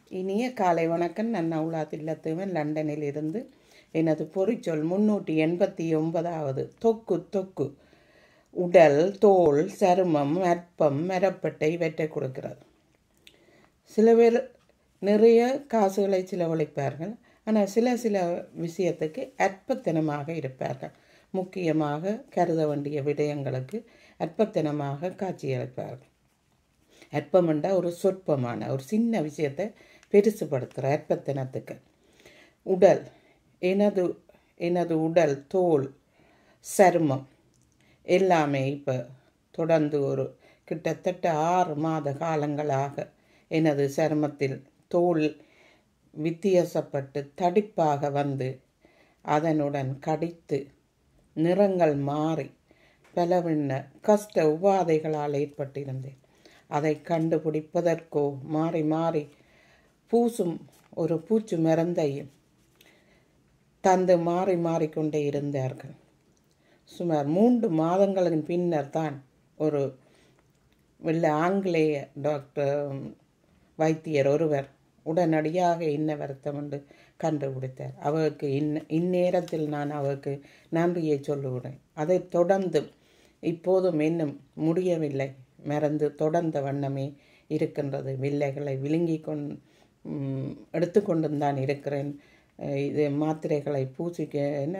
இனிய காலை வணக்கம் நான் நவுலா தில்லத்துவன் லண்டனில் இருந்து எனது பொறிச்சொல் முன்னூற்றி எண்பத்தி ஒன்பதாவது தொக்கு தொக்கு உடல் தோல் சருமம் அற்பம் மரப்பட்டை இவற்றை கொடுக்கிறது சில பேர் நிறைய காசுகளை செலவழிப்பார்கள் ஆனால் சில சில விஷயத்துக்கு அற்பத்தனமாக இருப்பார்கள் முக்கியமாக கருத வேண்டிய விடயங்களுக்கு அற்பத்தனமாக காட்சியளிப்பார்கள் அற்பம் என்றால் ஒரு சொற்பமான ஒரு சின்ன விஷயத்தை பெருசுபடுத்துகிற அற்பத்தனத்துக்கு உடல் எனது எனது உடல் தோல் சருமம் எல்லாமே இப்போ தொடர்ந்து ஒரு கிட்டத்தட்ட ஆறு மாத காலங்களாக எனது சருமத்தில் தோல் வித்தியாசப்பட்டு தடிப்பாக வந்து அதனுடன் கடித்து நிறங்கள் மாறி பலவின்ன கஷ்ட உபாதைகளால் ஏற்பட்டிருந்தேன் அதை கண்டுபிடிப்பதற்கோ மாறி மாறி பூசும் ஒரு பூச்சு மருந்தையும் தந்து மாறி மாறிக்கொண்டே இருந்தார்கள் சுமார் மூன்று மாதங்களின் பின்னர் தான் ஒரு வெள்ள ஆங்கிலேய டாக்டர் வைத்தியர் ஒருவர் உடனடியாக இன்ன வருத்தம் என்று கண்டுபிடித்தார் அவருக்கு இன்ன இந்நேரத்தில் நான் அவருக்கு நன்றியை சொல்லுகிறேன் அதை தொடர்ந்து இப்போதும் இன்னும் முடியவில்லை மறந்து தொடர்ந்த வண்ணமே இருக்கின்றது வில்லைகளை விழுங்கி கொண் எடுத்துக்கொண்டு தான் இருக்கிறேன் இது மாத்திரைகளை பூசிக்க என்ன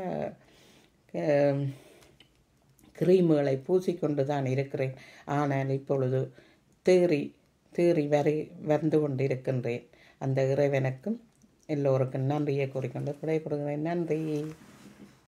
கிரீமுகளை பூசிக்கொண்டு தான் இருக்கிறேன் ஆனால் இப்பொழுது தேறி தேறி வரை வந்து கொண்டிருக்கின்றேன் அந்த இறைவனுக்கும் எல்லோருக்கும் நன்றியை கூறிக்கொண்டு விடை கொடுக்கிறேன் நன்றி